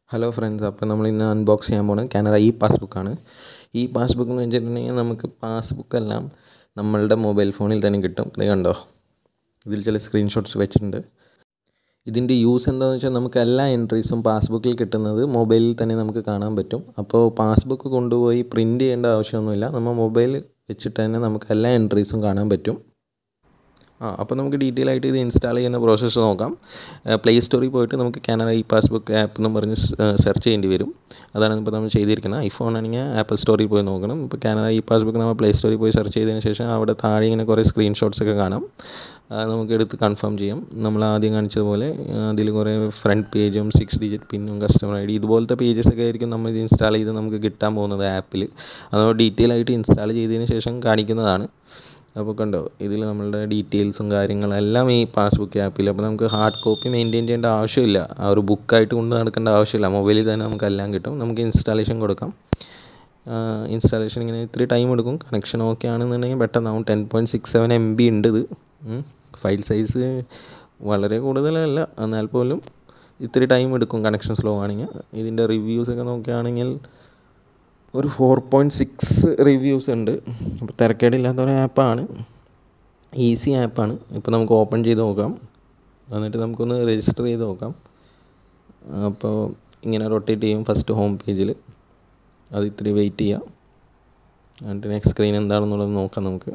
hello friends അപ്പോൾ നമ്മൾ ഇന്ന് അൺബോക്സ് ചെയ്യാൻ പോകുന്നത് കാനറ ഇ പാസ്ബുക്കാണ് ഈ പാസ്ബുക്ക് എന്ന് വെച്ചിട്ടുണ്ടെങ്കിൽ നമുക്ക് പാസ്ബുക്ക് എല്ലാം നമ്മളുടെ മൊബൈൽ ഫോണിൽ തന്നെ കിട്ടും ഇത് കണ്ടോ ഇതിൽ ചില സ്ക്രീൻഷോട്ട്സ് വെച്ചിട്ടുണ്ട് ഇതിൻ്റെ യൂസ് എന്താണെന്ന് വെച്ചാൽ നമുക്ക് എല്ലാ എൻട്രീസും പാസ്ബുക്കിൽ കിട്ടുന്നത് മൊബൈലിൽ തന്നെ നമുക്ക് കാണാൻ പറ്റും അപ്പോൾ പാസ്ബുക്ക് കൊണ്ടുപോയി പ്രിൻറ്റ് ചെയ്യേണ്ട ആവശ്യമൊന്നുമില്ല നമ്മൾ മൊബൈൽ വെച്ചിട്ട് തന്നെ നമുക്ക് എല്ലാ എൻട്രീസും കാണാൻ പറ്റും ആ അപ്പോൾ നമുക്ക് ഡീറ്റെയിൽ ആയിട്ട് ഇത് ഇൻസ്റ്റാൾ ചെയ്യുന്ന പ്രോസസ്സ് നോക്കാം പ്ലേ സ്റ്റോറിൽ പോയിട്ട് നമുക്ക് കാനറ ഇ പാസ്ബുക്ക് ആപ്പ് എന്ന് പറഞ്ഞ് സെർച്ച് ചെയ്യേണ്ടി വരും അതാണ് ഇപ്പോൾ നമ്മൾ ചെയ്തിരിക്കുന്നത് ഐഫോൺ ആണെങ്കിൽ ആപ്പിൾ സ്റ്റോറിൽ പോയി നോക്കണം ഇപ്പോൾ കാനറ ഇ പാസ്ബുക്ക് നമ്മൾ പ്ലേ സ്റ്റോറിൽ പോയി സെർച്ച് ചെയ്തതിന് ശേഷം അവിടെ താഴെ ഇങ്ങനെ കുറേ സ്ക്രീൻഷോട്ട്സ് ഒക്കെ കാണാം നമുക്ക് എടുത്ത് കൺഫേം ചെയ്യാം നമ്മൾ ആദ്യം കാണിച്ചതുപോലെ അതിൽ കുറേ ഫ്രണ്ട് പേജും സിക്സ് ഡിജിറ്റ് പിന്നും കസ്റ്റമർ ഐ ഡി ഇതുപോലത്തെ പേജസ് ഒക്കെ ആയിരിക്കും നമ്മൾ ഇത് ഇൻസ്റ്റാൾ ചെയ്ത് നമുക്ക് കിട്ടാൻ പോകുന്നത് ആപ്പിൽ അത് ഡീറ്റെയിൽ ആയിട്ട് ഇൻസ്റ്റാൾ ചെയ്തതിന് ശേഷം കാണിക്കുന്നതാണ് അപ്പോൾ കണ്ടോ ഇതിൽ നമ്മളുടെ ഡീറ്റെയിൽസും കാര്യങ്ങളും എല്ലാം ഈ പാസ്ബുക്ക് ആപ്പിൽ അപ്പോൾ നമുക്ക് ഹാർഡ് കോപ്പി മെയിൻറ്റെയിൻ ചെയ്യേണ്ട ആവശ്യമില്ല ആ ഒരു ബുക്കായിട്ട് കൊണ്ട് നടക്കേണ്ട ആവശ്യമില്ല മൊബൈലിൽ തന്നെ നമുക്ക് എല്ലാം കിട്ടും നമുക്ക് ഇൻസ്റ്റാളേഷൻ കൊടുക്കാം ഇൻസ്റ്റാളേഷൻ ഇങ്ങനെ ഇത്തിരി ടൈം എടുക്കും കണക്ഷൻ ഓക്കെ ആണെന്നുണ്ടെങ്കിൽ പെട്ടെന്നാവും ten point six seven M B ഉണ്ട് ഇത് ഫയൽ സൈസ് വളരെ കൂടുതലല്ല എന്നാൽ പോലും ഇത്തിരി ടൈം എടുക്കും കണക്ഷൻ സ്ലോ ആണെങ്കിൽ ഇതിൻ്റെ റിവ്യൂസൊക്കെ നോക്കുകയാണെങ്കിൽ ഒരു ഫോർ പോയിൻറ്റ് സിക്സ് റിവ്യൂസ് ഉണ്ട് അപ്പോൾ തിരക്കേടില്ലാത്ത ഒരു ആപ്പാണ് ഈസി ആപ്പാണ് ഇപ്പോൾ നമുക്ക് ഓപ്പൺ ചെയ്ത് നോക്കാം എന്നിട്ട് നമുക്കൊന്ന് രജിസ്റ്റർ ചെയ്ത് നോക്കാം അപ്പോൾ ഇങ്ങനെ റൊട്ടേറ്റ് ചെയ്യും ഫസ്റ്റ് ഹോം പേജിൽ അത് ഇത്തിരി വെയിറ്റ് ചെയ്യാം എന്നിട്ട് നെക്സ്റ്റ് സ്ക്രീൻ എന്താണെന്നുള്ളത് നോക്കാം നമുക്ക്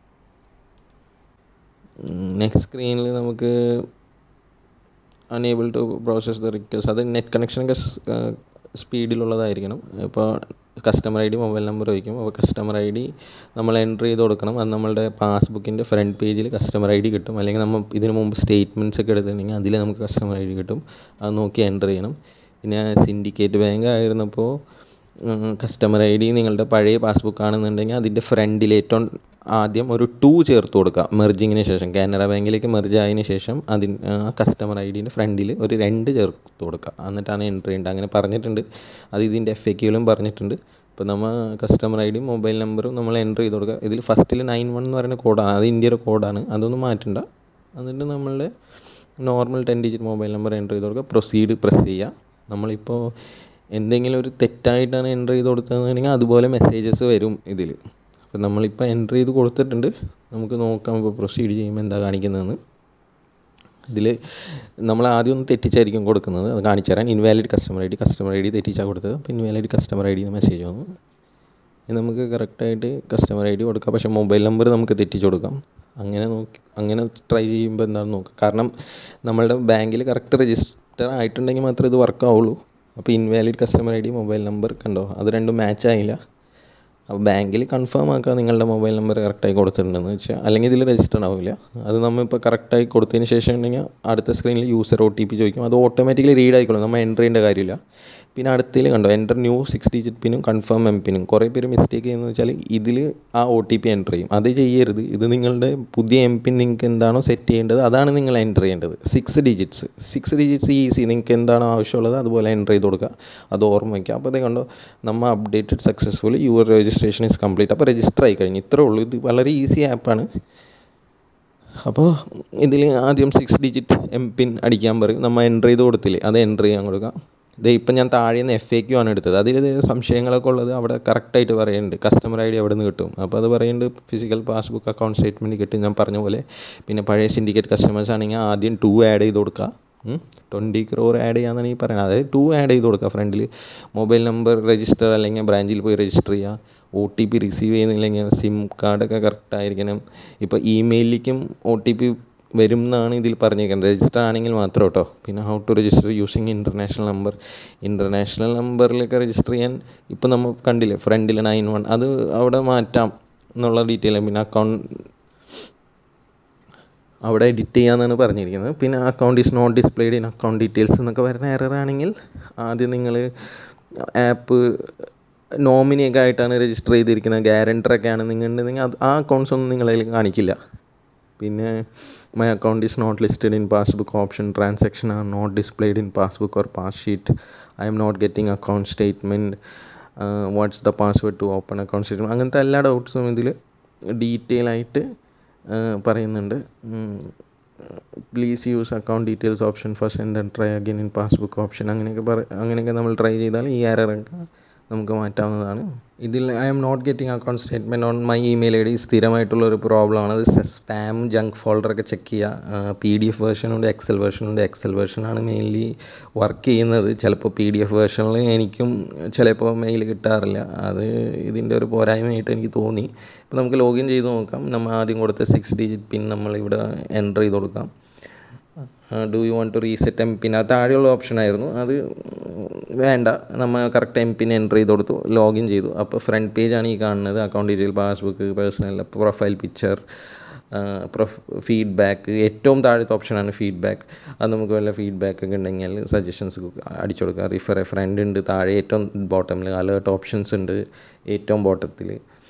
നെക്സ്റ്റ് സ്ക്രീനിൽ നമുക്ക് unable to process the request അത് നെറ്റ് കണക്ഷനൊക്കെ സ്പീഡിലുള്ളതായിരിക്കണം ഇപ്പോൾ customer I D mobile number ചോദിക്കും അപ്പോൾ കസ്റ്റമർ ഐ ഡി നമ്മൾ എൻ്റർ ചെയ്ത് കൊടുക്കണം അത് നമ്മളുടെ പാസ്ബുക്കിൻ്റെ ഫ്രണ്ട് പേജിൽ കസ്റ്റമർ ഐ ഡി കിട്ടും അല്ലെങ്കിൽ നമ്മൾ ഇതിന് മുമ്പ് സ്റ്റേറ്റ്മെൻറ്റ്സ് ഒക്കെ എടുത്തിട്ടുണ്ടെങ്കിൽ അതിൽ നമുക്ക് കസ്റ്റമർ ഐ ഡി കിട്ടും അത് നോക്കി എൻ്റർ ചെയ്യണം പിന്നെ സിൻഡിക്കേറ്റ് ബാങ്ക് ആയിരുന്നപ്പോൾ കസ്റ്റമർ ഐ ഡി നിങ്ങളുടെ പഴയ പാസ്ബുക്ക് ആണെന്നുണ്ടെങ്കിൽ അതിൻ്റെ ഫ്രണ്ടിൽ ഏറ്റവും ആദ്യം ഒരു ടു ചേർത്ത് കൊടുക്കുക മെർജിങ്ങിന് ശേഷം കാനറ ബാങ്കിലേക്ക് മെർജ് ആയതിന് ശേഷം അതിന് കസ്റ്റമർ ഐ ഡിൻ്റെ ഫ്രണ്ടിൽ ഒരു രണ്ട് ചേർത്ത് കൊടുക്കുക എന്നിട്ടാണ് എൻട്രി ചെയ്യേണ്ടത് അങ്ങനെ പറഞ്ഞിട്ടുണ്ട് അത് ഇതിൻ്റെ എഫ് എ ക്യൂലും പറഞ്ഞിട്ടുണ്ട് ഇപ്പോൾ നമ്മൾ കസ്റ്റമർ ഐ ഡിയും മൊബൈൽ നമ്പറും നമ്മൾ എൻ്റർ ചെയ്ത് കൊടുക്കുക ഇതിൽ ഫസ്റ്റിൽ നയൻ വൺ എന്ന് പറയുന്ന കോഡാണ് അത് ഇന്ത്യയുടെ കോഡാണ് അതൊന്നും മാറ്റണ്ട എന്നിട്ട് നമ്മളുടെ normal ten digit mobile number enter ചെയ്ത് കൊടുക്കുക പ്രൊസീഡ് പ്രസ് ചെയ്യുക നമ്മളിപ്പോൾ എന്തെങ്കിലും ഒരു തെറ്റായിട്ടാണ് എൻ്റർ ചെയ്ത് കൊടുത്തതെന്നുണ്ടെങ്കിൽ അതുപോലെ മെസ്സേജസ് വരും ഇതിൽ അപ്പോൾ നമ്മളിപ്പോൾ എൻ്റർ ചെയ്ത് കൊടുത്തിട്ടുണ്ട് നമുക്ക് നോക്കാം ഇപ്പോൾ പ്രൊസീഡ് ചെയ്യുമ്പോൾ എന്താ കാണിക്കുന്നതെന്ന് ഇതിൽ നമ്മൾ ആദ്യം ഒന്ന് തെറ്റിച്ചായിരിക്കും കൊടുക്കുന്നത് അത് കാണിച്ചു തരാൻ invalid customer I D customer I D തെറ്റിച്ചാൽ കൊടുത്തത് അപ്പോൾ invalid customer I D message വന്നു നമുക്ക് കറക്റ്റായിട്ട് കസ്റ്റമർ ഐ ഡി കൊടുക്കാം പക്ഷേ മൊബൈൽ നമ്പർ നമുക്ക് തെറ്റിച്ച് കൊടുക്കാം അങ്ങനെ നോക്കി അങ്ങനെ ട്രൈ ചെയ്യുമ്പോൾ എന്താണെന്ന് നോക്കാം കാരണം നമ്മളുടെ ബാങ്കിൽ കറക്റ്റ് രജിസ്റ്റർ ആയിട്ടുണ്ടെങ്കിൽ മാത്രമേ ഇത് വർക്ക് ആവുള്ളൂ അപ്പോൾ invalid customer I D mobile number കണ്ടോ അത് രണ്ടും മാച്ച് ആയില്ല അപ്പോൾ ബാങ്കിൽ കൺഫേം ആക്കുക നിങ്ങളുടെ മൊബൈൽ നമ്പർ കറക്റ്റായി കൊടുത്തിട്ടുണ്ടെന്ന് വെച്ചാൽ അല്ലെങ്കിൽ ഇതിൽ രജിസ്റ്റർ ആവില്ല അത് നമ്മളിപ്പോൾ കറക്റ്റായി കൊടുത്തതിന് ശേഷം ഉണ്ടെങ്കിൽ അടുത്ത സ്ക്രീനിൽ യൂസർ ഒ ടി പി ചോദിക്കും അത് ഓട്ടോമാറ്റിക്കലി റീഡ് ആയിക്കോളും നമ്മൾ എൻ്റർ ചെയ്യേണ്ട കാര്യമില്ല പിന്നെ അടുത്തതിൽ കണ്ടോ എൻ്റർ ന്യൂ സിക്സ് ഡിജിറ്റ് പിന്നും കൺഫേം എം പിന്നും കുറേ പേര് മിസ്റ്റേക്ക് ചെയ്യുന്നത് വെച്ചാൽ ഇതിൽ ആ ഒ ടി പി എൻ്റർ ചെയ്യും അത് ചെയ്യരുത് ഇത് നിങ്ങളുടെ പുതിയ എം പിൻ നിങ്ങൾക്ക് എന്താണോ സെറ്റ് ചെയ്യേണ്ടത് അതാണ് നിങ്ങൾ എൻ്റർ ചെയ്യേണ്ടത് six digits six digits easy നിങ്ങൾക്ക് എന്താണോ ആവശ്യമുള്ളത് അതുപോലെ എൻ്റർ ചെയ്ത് കൊടുക്കുക അത് ഓർമ്മ വയ്ക്കുക അപ്പോൾ അതേ കണ്ടോ നമ്മൾ updated successfully your registration is complete അപ്പോൾ രജിസ്റ്റർ ആയി കഴിഞ്ഞു ഇത്രേ ഉള്ളൂ ഇത് വളരെ ഈസി ആപ്പാണ് അപ്പോൾ ഇതിൽ ആദ്യം സിക്സ് ഡിജിറ്റ് എം പിൻ അടിക്കാൻ പറയും നമ്മൾ എൻ്റർ ചെയ്ത് കൊടുത്തില്ലേ അത് എൻ്റർ ചെയ്യാൻ കൊടുക്കുക ഇത് ഇപ്പം ഞാൻ താഴെ നിന്ന് എഫ് എ ക്യു ആണ് എടുത്തത് അതിൽ സംശയങ്ങളൊക്കെ ഉള്ളത് അവിടെ കറക്റ്റായിട്ട് പറയുന്നുണ്ട് കസ്റ്റമർ ഐ ഡി എവിടെ നിന്ന് കിട്ടും അപ്പോൾ അത് പറയുന്നുണ്ട് ഫിസിക്കൽ പാസ്ബുക്ക് അക്കൗണ്ട് സ്റ്റേറ്റ്മെൻറ്റ് കിട്ടും ഞാൻ പറഞ്ഞ പോലെ പിന്നെ പഴയ സിൻഡിക്കേറ്റ് കസ്റ്റമേഴ്സ് ആണെങ്കിൽ ആദ്യം ടു ആഡ് ചെയ്ത് കൊടുക്കുക ട്വൻറ്റി ക്രോർ ആഡ് ചെയ്യാന്നാണ് ഈ പറയുന്നത് അതായത് ടു ആഡ് ചെയ്ത് കൊടുക്കുക ഫ്രണ്ടിൽ മൊബൈൽ നമ്പർ രജിസ്റ്റർ അല്ലെങ്കിൽ ബ്രാഞ്ചിൽ പോയി രജിസ്റ്റർ ചെയ്യുക ഒ ടി പി റിസീവ് ചെയ്യുന്നില്ലെങ്കിൽ സിം കാർഡൊക്കെ കറക്റ്റ് ആയിരിക്കണം ഇപ്പോൾ ഇമെയിലിലേക്കും ഒ ടി പി വരും എന്നാണ് ഇതിൽ പറഞ്ഞിരിക്കുന്നത് രജിസ്റ്റർ ആണെങ്കിൽ മാത്രം കേട്ടോ പിന്നെ how to register using international number international നമ്പറിലൊക്കെ രജിസ്റ്റർ ചെയ്യാൻ ഇപ്പോൾ നമ്മൾ കണ്ടില്ലേ ഫ്രണ്ടിൽ നയൻ വൺ അത് അവിടെ മാറ്റാം എന്നുള്ള ഡീറ്റെയിൽ പിന്നെ അക്കൗണ്ട് അവിടെ എഡിറ്റ് ചെയ്യാമെന്നാണ് പറഞ്ഞിരിക്കുന്നത് പിന്നെ account is not displayed in account details എന്നൊക്കെ വരുന്ന എറർ ആണെങ്കിൽ ആദ്യം നിങ്ങൾ ആപ്പ് നോമിനിയൊക്കെ ആയിട്ടാണ് രജിസ്റ്റർ ചെയ്തിരിക്കുന്നത് ഗ്യാരണ്ടറൊക്കെ ആണ് നിങ്ങളുണ്ടെങ്കിൽ അത് ആ അക്കൗണ്ട്സ് ഒന്നും നിങ്ങളതിൽ കാണിക്കില്ല പിന്നെ my account is not listed in passbook option transaction are not displayed in passbook or pass sheet I'm not getting account statement what's the password to open account statement അങ്ങനത്തെ എല്ലാ ഡൗട്ട്സും ഇതിൽ detail ആയിട്ട് പറയുന്നുണ്ട് please use account details option first and then try again in passbook option അങ്ങനെയൊക്കെ പറ അങ്ങനെയൊക്കെ നമ്മൾ ട്രൈ ചെയ്താൽ ഈ എററൊക്കെ നമുക്ക് മാറ്റാവുന്നതാണ് ഇതിൽ I'm not getting account statement on my email I D സ്ഥിരമായിട്ടുള്ള ഒരു പ്രോബ്ലമാണ് അത് സ്പാം ജങ്ക് ഫോൾഡറൊക്കെ ചെക്ക് ചെയ്യുക പി ഡി എഫ് വേർഷനുണ്ട് എക്സൽ വേർഷനുണ്ട് എക്സൽ വേർഷനാണ് മെയിൻലി വർക്ക് ചെയ്യുന്നത് ചിലപ്പോൾ പി ഡി എഫ് വേർഷനിൽ എനിക്കും ചിലപ്പോൾ മെയിൽ കിട്ടാറില്ല അത് ഇതിൻ്റെ ഒരു പോരായ്മയായിട്ട് എനിക്ക് തോന്നി ഇപ്പോൾ നമുക്ക് ലോഗിൻ ചെയ്ത് നോക്കാം നമ്മൾ ആദ്യം കൊടുത്ത സിക്സ് ഡിജിറ്റ് പിൻ നമ്മളിവിടെ എൻ്റർ ചെയ്ത് കൊടുക്കാം do you want to reset M pin അത് താഴെയുള്ള ഓപ്ഷൻ ആയിരുന്നു അത് വേണ്ട നമ്മൾ കറക്റ്റ് എം പിൻ എൻ്റർ ചെയ്ത് കൊടുത്തു ലോഗിൻ ചെയ്തു അപ്പോൾ ഫ്രണ്ട് പേജാണ് ഈ കാണുന്നത് account detail passbook personal profile picture പ്രൊഫ് ഫീഡ്ബാക്ക് ഏറ്റവും താഴത്തെ ഓപ്ഷനാണ് ഫീഡ്ബാക്ക് അത് നമുക്ക് വല്ല ഫീഡ്ബാക്ക് ഒക്കെ ഉണ്ടെങ്കിൽ സജഷൻസ് അടിച്ചു കൊടുക്കുക റിഫർ എ ഫ്രണ്ട് ഉണ്ട് താഴെ ഏറ്റവും ബോട്ടമിൽ അലേർട്ട് ഓപ്ഷൻസ് ഉണ്ട് ഏറ്റവും ബോട്ടത്തിൽ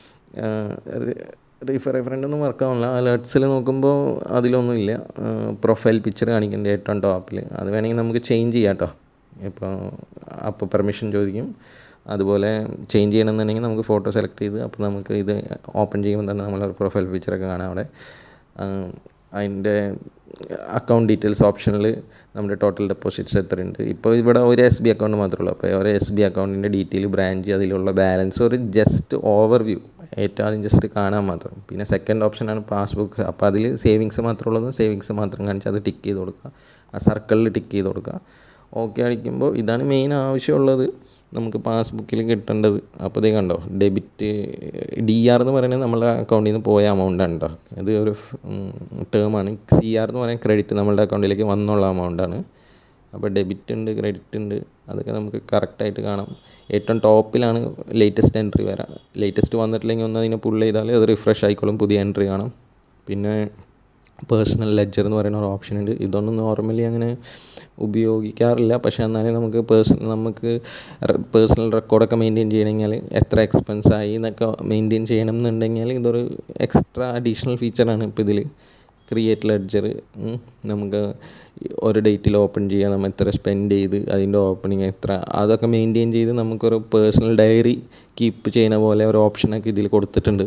റീഫർ ഫ്രണ്ട് ഒന്നും വർക്ക് ആവില്ല അലേർട്ട്സിൽ നോക്കുമ്പോൾ അതിലൊന്നും ഇല്ല പ്രൊഫൈൽ പിക്ചർ കാണിക്കേണ്ട ഏറ്റവും ടോപ്പിൽ അത് വേണമെങ്കിൽ നമുക്ക് ചേഞ്ച് ചെയ്യാം കേട്ടോ ഇപ്പോൾ അപ്പോൾ പെർമിഷൻ ചോദിക്കും അതുപോലെ ചേഞ്ച് ചെയ്യണമെന്നുണ്ടെങ്കിൽ നമുക്ക് ഫോട്ടോ സെലക്ട് ചെയ്ത് അപ്പോൾ നമുക്ക് ഇത് ഓപ്പൺ ചെയ്യുമ്പോൾ തന്നെ നമ്മളെ പ്രൊഫൈൽ പിക്ചറൊക്കെ കാണാം അവിടെ അതിൻ്റെ അക്കൗണ്ട് ഡീറ്റെയിൽസ് ഓപ്ഷനിൽ നമ്മുടെ ടോട്ടൽ ഡെപ്പോസിറ്റ്സ് എത്രയുണ്ട് ഇപ്പോൾ ഇവിടെ ഒരു എസ് ബി അക്കൗണ്ട് മാത്രമേ ഉള്ളൂ അപ്പോൾ ഒരു എസ് ബി അക്കൗണ്ടിൻ്റെ ഡീറ്റെയിൽ ബ്രാഞ്ച് അതിലുള്ള ബാലൻസ് ഒരു ജസ്റ്റ് ഓവർവ്യൂ ഏറ്റവും ആദ്യം ജസ്റ്റ് കാണാൻ മാത്രം പിന്നെ സെക്കൻഡ് ഓപ്ഷനാണ് പാസ്ബുക്ക് അപ്പോൾ അതിൽ സേവിങ്സ് മാത്രമേ ഉള്ളൂ സേവിങ്സ് മാത്രം കാണിച്ച് അത് ടിക്ക് ചെയ്ത് കൊടുക്കുക ആ സർക്കിളിൽ ടിക്ക് ചെയ്ത് കൊടുക്കുക ഓക്കെ അടിക്കുമ്പോൾ ഇതാണ് മെയിൻ ആവശ്യമുള്ളത് നമുക്ക് പാസ്ബുക്കിൽ കിട്ടേണ്ടത് അപ്പോൾ ഇതേ കണ്ടോ ഡെബിറ്റ് ഡി ആർ എന്ന് പറയുന്നത് നമ്മളെ അക്കൗണ്ടിൽ നിന്ന് പോയ എമൗണ്ട് ആണ് കേട്ടോ ഇത് ഒരു ടേമാണ് സി ആർ എന്ന് പറയുന്നത് ക്രെഡിറ്റ് നമ്മളുടെ അക്കൗണ്ടിലേക്ക് വന്നുള്ള എമൗണ്ടാണ് അപ്പോൾ ഡെബിറ്റ് ഉണ്ട് ക്രെഡിറ്റ് ഉണ്ട് അതൊക്കെ നമുക്ക് കറക്റ്റായിട്ട് കാണാം ഏറ്റവും ടോപ്പിലാണ് ലേറ്റസ്റ്റ് എൻട്രി വരാം ലേറ്റസ്റ്റ് വന്നിട്ടില്ലെങ്കിൽ ഒന്ന് അതിനെ പുൾ ചെയ്താൽ അത് റിഫ്രഷ് ആയിക്കോളും പുതിയ എൻട്രി കാണാം പിന്നെ പേഴ്സണൽ ലെഡ്ജർ എന്ന് പറയുന്ന ഒരു ഓപ്ഷൻ ഉണ്ട് ഇതൊന്നും നോർമലി അങ്ങനെ ഉപയോഗിക്കാറില്ല പക്ഷേ എന്നാലും നമുക്ക് പേഴ്സണൽ നമുക്ക് പേഴ്സണൽ റെക്കോർഡൊക്കെ മെയിൻറ്റെയിൻ ചെയ്യണമെങ്കിൽ എത്ര എക്സ്പെൻസ് ആയി എന്നൊക്കെ മെയിൻറ്റെയിൻ ചെയ്യണം എന്നുണ്ടെങ്കിൽ ഇതൊരു എക്സ്ട്രാ അഡീഷണൽ ഫീച്ചറാണ് ഇപ്പോൾ ഇതിൽ ക്രിയേറ്റ് ലെഡ്ജർ നമുക്ക് ഒരു ഡേറ്റിൽ ഓപ്പൺ ചെയ്യാം നമ്മൾ എത്ര സ്പെൻഡ് ചെയ്ത് അതിൻ്റെ ഓപ്പണിങ് എത്ര അതൊക്കെ മെയിൻറ്റെയിൻ ചെയ്ത് നമുക്കൊരു പേഴ്സണൽ ഡയറി കീപ്പ് ചെയ്യുന്ന പോലെ ഒരു ഓപ്ഷനൊക്കെ ഇതിൽ കൊടുത്തിട്ടുണ്ട്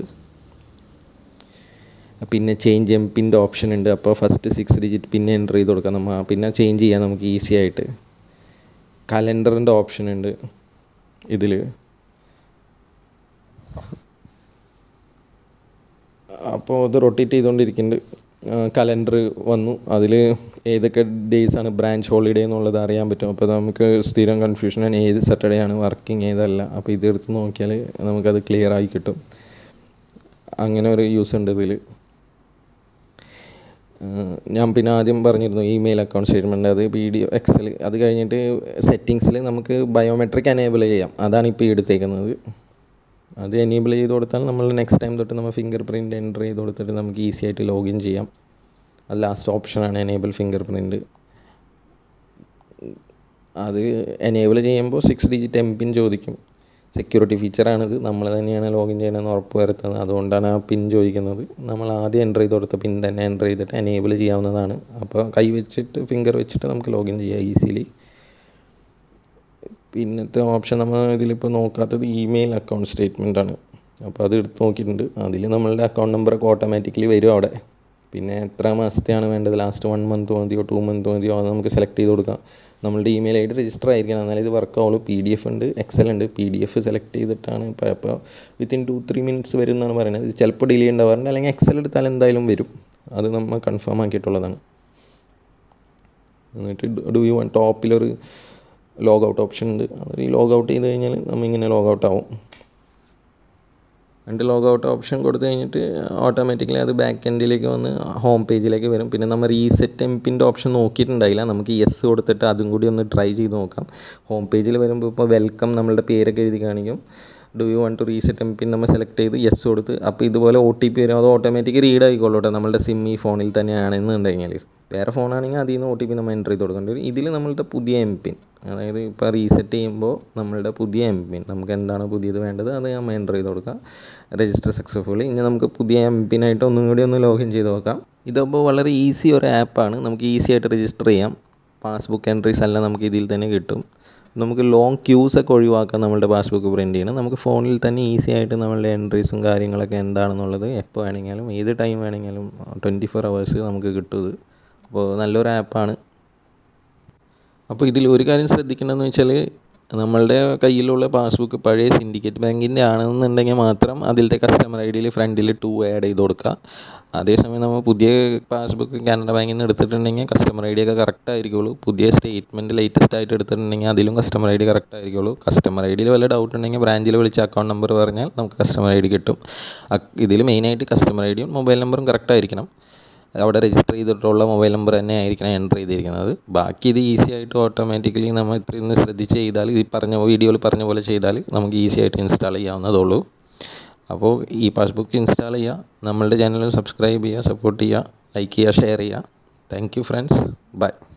പിന്നെ ചേഞ്ച് എം പിൻ്റെ ഓപ്ഷൻ ഉണ്ട് അപ്പോൾ ഫസ്റ്റ് സിക്സ് ഡിജിറ്റ് പിന്നെ എൻ്റർ ചെയ്ത് കൊടുക്കാം നമ്മൾ പിന്നെ ചേഞ്ച് ചെയ്യാം നമുക്ക് ഈസി ആയിട്ട് കലണ്ടറിൻ്റെ ഓപ്ഷൻ ഉണ്ട് ഇതിൽ അപ്പോൾ ഇത് റൊട്ടേറ്റ് ചെയ്തുകൊണ്ടിരിക്കുന്നുണ്ട് കലണ്ടർ വന്നു അതിൽ ഏതൊക്കെ ഡേയ്സ് ആണ് ബ്രാഞ്ച് ഹോളിഡേ എന്നുള്ളത് അറിയാൻ പറ്റും അപ്പോൾ നമുക്ക് സ്ഥിരം കൺഫ്യൂഷനാണ് ഏത് സാറ്റർഡേ ആണ് വർക്കിംഗ് ഏതല്ല അപ്പോൾ ഇതെടുത്ത് നോക്കിയാൽ നമുക്കത് ക്ലിയർ ആയി കിട്ടും അങ്ങനെ ഒരു യൂസ് ഉണ്ട് ഇതിൽ ഞാൻ പിന്നെ ആദ്യം പറഞ്ഞിരുന്നു ഇമെയിൽ അക്കൗണ്ട് സ്റ്റേറ്റ്മെൻറ്റ് അത് പി ഡി എക്സൽ അത് കഴിഞ്ഞിട്ട് സെറ്റിങ്സിൽ നമുക്ക് ബയോമെട്രിക് എനേബിൾ ചെയ്യാം അതാണ് ഇപ്പോൾ എടുത്തേക്കുന്നത് അത് എനേബിൾ ചെയ്ത് കൊടുത്താൽ നമ്മൾ നെക്സ്റ്റ് ടൈം തൊട്ട് നമ്മൾ ഫിംഗർ പ്രിൻറ്റ് എൻ്റർ ചെയ്ത് കൊടുത്തിട്ട് നമുക്ക് ഈസി ആയിട്ട് ലോഗിൻ ചെയ്യാം അത് ലാസ്റ്റ് ഓപ്ഷനാണ് എനേബിൾ ഫിംഗർ പ്രിൻറ്റ് അത് എനേബിൾ ചെയ്യുമ്പോൾ സിക്സ് ഡിജിറ്റ് എം പിൻ ചോദിക്കും സെക്യൂരിറ്റി ഫീച്ചറാണിത് നമ്മൾ തന്നെയാണ് ലോഗിൻ ചെയ്യണമെന്ന് ഉറപ്പ് വരുത്തുന്നത് അതുകൊണ്ടാണ് ആ പിൻ ചോദിക്കുന്നത് നമ്മൾ ആദ്യം എൻ്റർ ചെയ്ത് കൊടുത്ത പിൻ തന്നെ എൻ്റർ ചെയ്തിട്ട് എനേബിൾ ചെയ്യാവുന്നതാണ് അപ്പോൾ കൈ വെച്ചിട്ട് ഫിംഗർ വെച്ചിട്ട് നമുക്ക് ലോഗിൻ ചെയ്യാം ഈസിലി പിന്നത്തെ ഓപ്ഷൻ നമ്മൾ ഇതിലിപ്പോൾ നോക്കാത്തത് ഇമെയിൽ അക്കൗണ്ട് സ്റ്റേറ്റ്മെൻ്റ് ആണ് അപ്പോൾ അത് എടുത്ത് നോക്കിയിട്ടുണ്ട് അതിൽ നമ്മളുടെ അക്കൗണ്ട് നമ്പറൊക്കെ ഓട്ടോമാറ്റിക്കലി വരും അവിടെ പിന്നെ എത്ര മാസത്തെയാണ് വേണ്ടത് ലാസ്റ്റ് വൺ മന്ത് മതിയോ ടു മന്ത് മതിയോ അത് നമുക്ക് സെലക്ട് ചെയ്ത് കൊടുക്കാം നമ്മളുടെ ഇമെയിൽ ഐ ഡി രജിസ്റ്റർ ആയിരിക്കണം എന്നാലും ഇത് വർക്ക് ആവുള്ളൂ പി ഡി എഫ് ഉണ്ട് എക്സൽ ഉണ്ട് പി ഡി എഫ് സെലക്ട് ചെയ്തിട്ടാണ് ഇപ്പോൾ അപ്പോൾ വിത്തിൻ ടു ത്രീ മിനിറ്റ്സ് വരും എന്നാണ് പറയുന്നത് ഇത് ചിലപ്പോൾ ഡിലേ ഉണ്ടാവാറുണ്ട് അല്ലെങ്കിൽ എക്സൽ എടുത്താൽ എന്തായാലും വരും അത് നമ്മൾ കൺഫേം ആക്കിയിട്ടുള്ളതാണ് എന്നിട്ട് ഡു യു വൺ ടോപ്പിലൊരു ലോഗ് ഔട്ട് ഓപ്ഷൻ ഉണ്ട് അത് ഈ ലോഗ് ഔട്ട് ചെയ്ത് കഴിഞ്ഞാൽ നമ്മൾ ഇങ്ങനെ ലോഗ് ഔട്ട് ആവും എന്നിട്ട് ലോഗ് ഔട്ട് ഓപ്ഷൻ കൊടുത്തു കഴിഞ്ഞിട്ട് ഓട്ടോമാറ്റിക്കലി അത് ബാക്ക് എൻഡിലേക്ക് വന്ന് ഹോം പേജിലേക്ക് വരും പിന്നെ നമ്മൾ റീസെറ്റ് എം പിൻ്റെ ഓപ്ഷൻ നോക്കിയിട്ടുണ്ടായില്ല നമുക്ക് യെസ് കൊടുത്തിട്ട് അതും കൂടി ഒന്ന് ട്രൈ ചെയ്ത് നോക്കാം ഹോം പേജിൽ വരുമ്പോൾ ഇപ്പോൾ വെൽക്കം നമ്മളുടെ പേരൊക്കെ എഴുതി കാണിക്കും do you want to reset M PIN നമ്മൾ സെലക്ട് ചെയ്ത് യെസ് കൊടുത്ത് അപ്പോൾ ഇതുപോലെ ഒ ടി പി വരും അത് ഓട്ടോമാറ്റിക് റീഡ് ആയിക്കോളൂ കേട്ടോ നമ്മളുടെ സിം ഈ ഫോണിൽ തന്നെയാണെന്നുണ്ടെങ്കിൽ വേറെ ഫോണാണെങ്കിൽ അതിൽ നിന്ന് ഒ ടി പി നമ്മൾ എൻ്റർ ചെയ്ത് കൊടുക്കേണ്ടി വരും ഇതിൽ നമ്മളുടെ പുതിയ എം പിൻ അതായത് ഇപ്പോൾ റീസെറ്റ് ചെയ്യുമ്പോൾ നമ്മളുടെ പുതിയ എം പിൻ നമുക്ക് എന്താണ് പുതിയത് വേണ്ടത് അത് നമ്മൾ എൻ്റർ ചെയ്ത് കൊടുക്കാം രജിസ്റ്റർ സക്സസ്ഫുള്ളി ഇനി നമുക്ക് പുതിയ എം പിനായിട്ട് ഒന്നും കൂടി ഒന്ന് ലോഗിൻ ചെയ്ത് നോക്കാം ഇതപ്പോൾ വളരെ ഈസി ഒരു ആപ്പാണ് നമുക്ക് ഈസി ആയിട്ട് രജിസ്റ്റർ ചെയ്യാം പാസ്ബുക്ക് എൻട്രീസ് എല്ലാം നമുക്ക് ഇതിൽ തന്നെ കിട്ടും നമുക്ക് ലോങ് ക്യൂസ് ഒക്കെ ഒഴിവാക്കാം നമ്മളുടെ പാസ്ബുക്ക് പ്രിൻറ്റ് ചെയ്യണം നമുക്ക് ഫോണിൽ തന്നെ ഈസി ആയിട്ട് നമ്മളുടെ എൻട്രീസും കാര്യങ്ങളൊക്കെ എന്താണെന്നുള്ളത് എപ്പോൾ വേണമെങ്കിലും ഏത് ടൈം വേണമെങ്കിലും ട്വൻറ്റി ഫോർ അവേഴ്സ് നമുക്ക് കിട്ടും ഇത് അപ്പോൾ നല്ലൊരു ആപ്പാണ് അപ്പോൾ ഇതിൽ ഒരു കാര്യം ശ്രദ്ധിക്കേണ്ടതെന്ന് വെച്ചാൽ നമ്മളുടെ കയ്യിലുള്ള പാസ്ബുക്ക് പഴയ സിൻഡിക്കേറ്റ് ബാങ്കിൻ്റെ ആണെന്നുണ്ടെങ്കിൽ മാത്രം അതിലത്തെ കസ്റ്റമർ ഐ ഡിയിൽ ഫ്രണ്ടിൽ ടു ആഡ് ചെയ്ത് കൊടുക്കുക അതേസമയം നമ്മൾ പുതിയ പാസ്ബുക്ക് കാനറ ബാങ്കിൽ നിന്ന് എടുത്തിട്ടുണ്ടെങ്കിൽ കസ്റ്റമർ ഐ ഡി ഒക്കെ കറക്റ്റ് ആയിരിക്കുള്ളൂ പുതിയ സ്റ്റേറ്റ്മെൻറ്റ് ലേറ്റസ്റ്റ് ആയിട്ട് എടുത്തിട്ടുണ്ടെങ്കിൽ അതിലും കസ്റ്റമർ ഐ ഡി കറക്റ്റ് ആയിരിക്കുള്ളൂ കസ്റ്റമർ ഐ ഡിയിൽ വല്ല ഡൗട്ട് ഉണ്ടെങ്കിൽ ബ്രാഞ്ചിൽ വിളിച്ച് അക്കൗണ്ട് നമ്പർ പറഞ്ഞാൽ നമുക്ക് കസ്റ്റമർ ഐ ഡി കിട്ടും ഇതിൽ മെയിനായിട്ട് കസ്റ്റമർ ഐ ഡിയും മൊബൈൽ നമ്പറും കറക്റ്റ് ആയിരിക്കണം അവിടെ രജിസ്റ്റർ ചെയ്തിട്ടുള്ള മൊബൈൽ നമ്പർ തന്നെ ആയിരിക്കണം എൻ്റർ ചെയ്തിരിക്കുന്നത് ബാക്കി ഇത് ഈസി ആയിട്ട് ഓട്ടോമാറ്റിക്കലി നമ്മൾ ഇത്രയും ശ്രദ്ധിച്ച് ചെയ്താൽ ഈ പറഞ്ഞ വീഡിയോയിൽ പറഞ്ഞ പോലെ ചെയ്താൽ നമുക്ക് ഈസി ആയിട്ട് ഇൻസ്റ്റാൾ ചെയ്യാവുന്നതുള്ളൂ അപ്പോൾ ഈ പാസ്ബുക്ക് ഇൻസ്റ്റാൾ ചെയ്യുക നമ്മളുടെ ചാനൽ സബ്സ്ക്രൈബ് ചെയ്യുക സപ്പോർട്ട് ചെയ്യുക ലൈക്ക് ചെയ്യുക ഷെയർ ചെയ്യുക താങ്ക് യു ഫ്രണ്ട്സ് ബൈ